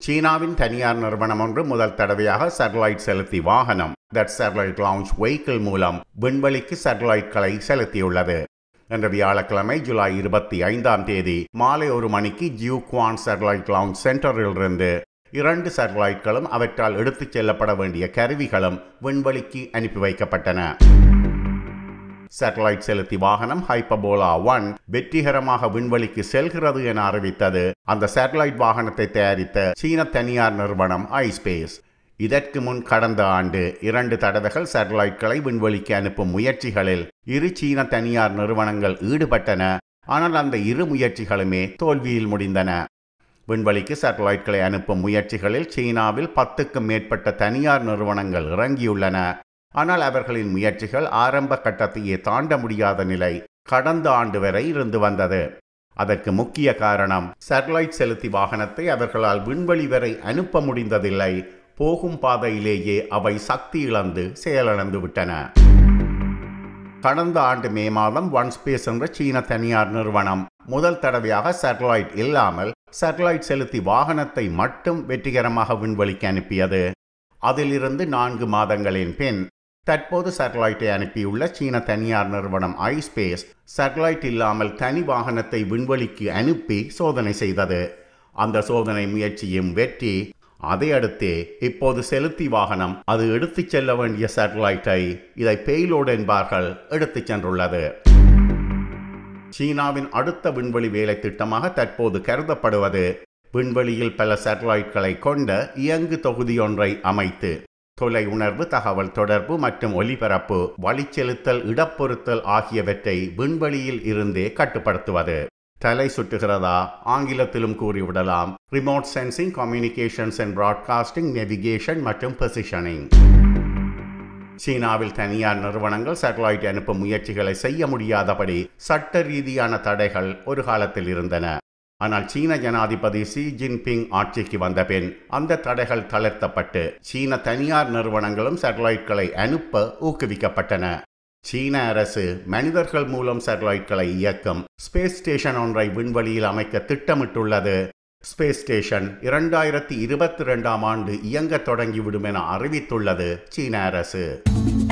சீனாவின் தனியார் நிறுவனம் ஒன்று முதல் தடவையாக சேட்டலைட் செலுத்தி வாகனம் தட் சேட்டலைட் லான்ச் வெஹிக்கிள் மூலம் விண்வெளிக்கு சேட்டலைட்களை செலுத்தியுள்ளது என்ற வியாழக்கிழமை ஜூலை இருபத்தி ஐந்தாம் தேதி மாலை ஒரு மணிக்கு ஜியூ குவான் சேட்டலைட் லான்ச் சென்டரிலிருந்து இரண்டு சேட்டலைட்களும் அவற்றால் எடுத்துச் செல்லப்பட வேண்டிய கருவிகளும் விண்வெளிக்கு அனுப்பி வைக்கப்பட்டன சேட்டலைட் செலுத்தி வாகனம் ஹைப்பபோலா ஒன் வெற்றிகரமாக விண்வெளிக்கு செல்கிறது என அறிவித்தது அந்த சேட்டலைட் வாகனத்தை தயாரித்த சீன தனியார் நிறுவனம் ஐஸ்பேஸ் இதற்கு முன் கடந்த ஆண்டு இரண்டு தடவைகள் சேட்டலைட்களை விண்வெளிக்கு அனுப்பும் முயற்சிகளில் இரு சீன தனியார் நிறுவனங்கள் ஈடுபட்டன ஆனால் அந்த இரு முயற்சிகளுமே தோல்வியில் முடிந்தன விண்வெளிக்கு சேட்டலைட்களை அனுப்பும் முயற்சிகளில் சீனாவில் பத்துக்கும் மேற்பட்ட தனியார் நிறுவனங்கள் இறங்கியுள்ளன ஆனால் அவர்களின் முயற்சிகள் ஆரம்ப கட்டத்தையே தாண்ட முடியாத நிலை கடந்த ஆண்டு வரை இருந்து வந்தது அதற்கு முக்கிய காரணம் சேட்டலைட் செலுத்தி வாகனத்தை அவர்களால் விண்வெளி வரை அனுப்ப முடிந்ததில்லை போகும் பாதையிலேயே அவை சக்தி இழந்து செயலிழந்து விட்டன கடந்த ஆண்டு மே மாதம் ஒன் ஸ்பேஸ் என்ற சீன தனியார் நிறுவனம் முதல் தடவையாக சேட்டலைட் இல்லாமல் சேட்டலைட் செலுத்தி வாகனத்தை மட்டும் வெற்றிகரமாக விண்வெளிக்கு அனுப்பியது அதிலிருந்து நான்கு மாதங்களின் பின் தற்போது சேட்டலைட்டை அனுப்பியுள்ள சீன தனியார் நிறுவனம் ஐஸ்பேஸ் சேட்டலைட் இல்லாமல் தனி வாகனத்தை விண்வெளிக்கு அனுப்பி சோதனை செய்தது அந்த சோதனை முயற்சியும் வெற்றி அதையடுத்தே இப்போது செலுத்தி வாகனம் அது எடுத்துச் செல்ல வேண்டிய சேட்டலைட்டை இதை பெய்லோடு என்பார்கள் எடுத்துச் சென்றுள்ளது சீனாவின் அடுத்த விண்வெளி வேலை திட்டமாக தற்போது கருதப்படுவது விண்வெளியில் பல சேட்டலைட்களை கொண்ட இயங்கு தொகுதியொன்றை அமைத்து தொலை உணர்வு தகவல் தொடர்பு மற்றும் ஒலிபரப்பு வழிச்செலுத்தல் இடப்பொருத்தல் ஆகியவற்றை விண்வெளியில் இருந்தே கட்டுப்படுத்துவது தலை சுற்றுகிறதா ஆங்கிலத்திலும் கூறிவிடலாம் remote sensing communications and broadcasting navigation மற்றும் பொசிஷனிங் சீனாவில் தனியார் நிறுவனங்கள் சேட்டலைட் அனுப்பும் முயற்சிகளை செய்ய முடியாதபடி சட்ட ரீதியான தடைகள் ஒரு காலத்தில் இருந்தன ஆனால் சீன ஜனாதிபதி ஷி ஜின்பிங் ஆட்சிக்கு வந்த பின் அந்த தடைகள் தளர்த்தப்பட்டு சீன தனியார் நிறுவனங்களும் சேட்டலைட்களை அனுப்ப ஊக்குவிக்கப்பட்டன சீன அரசு மனிதர்கள் மூலம் சேட்டலைட்களை இயக்கும் ஸ்பேஸ் ஸ்டேஷன் ஒன்றை விண்வெளியில் அமைக்க திட்டமிட்டுள்ளது ஸ்பேஸ் ஸ்டேஷன் இரண்டாயிரத்தி இருபத்தி ரெண்டாம் ஆண்டு இயங்க தொடங்கிவிடும் என அறிவித்துள்ளது சீன அரசு